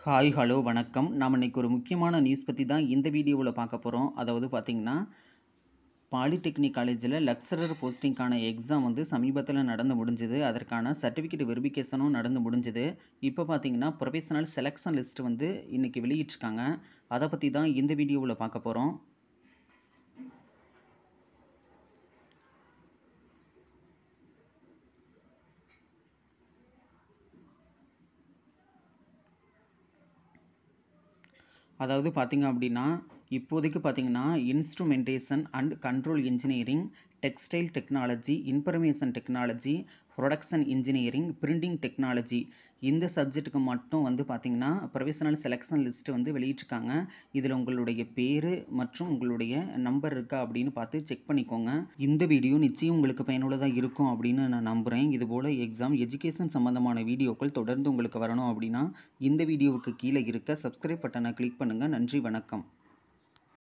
hi hello வணக்கம் நாம் இன்னைக்கு ஒரு முக்கியமான நியூஸ் பற்றி தான் இந்த வீடியோவில் பார்க்க போகிறோம் அதாவது பார்த்திங்கன்னா பாலிடெக்னிக் காலேஜில் லெக்சரர் போஸ்டிங்க்கான எக்ஸாம் வந்து சமீபத்தில் நடந்து முடிஞ்சுது அதற்கான சர்டிஃபிகேட் வெரிஃபிகேஷனும் நடந்து முடிஞ்சுது இப்போ பார்த்தீங்கன்னா ப்ரொஃபஷனல் செலெக்ஷன் லிஸ்ட் வந்து இன்றைக்கி வெளியிட்ருக்காங்க அதை பற்றி தான் இந்த வீடியோவில் பார்க்க போகிறோம் அதாவது பார்த்திங்க அப்படின்னா இப்போதைக்கு பார்த்தீங்கன்னா instrumentation and control engineering textile technology information technology production engineering printing technology இந்த சப்ஜெக்ட்டுக்கு மட்டும் வந்து பார்த்திங்கன்னா ப்ரொஃபஷனல் செலெக்ஷன் லிஸ்ட்டு வந்து வெளியிட்ருக்காங்க இதில் உங்களுடைய பேர் மற்றும் உங்களுடைய நம்பர் இருக்கா அப்படின்னு பார்த்து செக் பண்ணிக்கோங்க இந்த வீடியோ நிச்சயம் உங்களுக்கு பயனுள்ளதாக இருக்கும் அப்படின்னு நான் நம்புகிறேன் இதுபோல் எக்ஸாம் எஜுகேஷன் சம்மந்தமான வீடியோக்கள் தொடர்ந்து உங்களுக்கு வரணும் அப்படின்னா இந்த வீடியோவுக்கு கீழே இருக்க சப்ஸ்கிரைப் பட்டனை கிளிக் பண்ணுங்கள் நன்றி வணக்கம்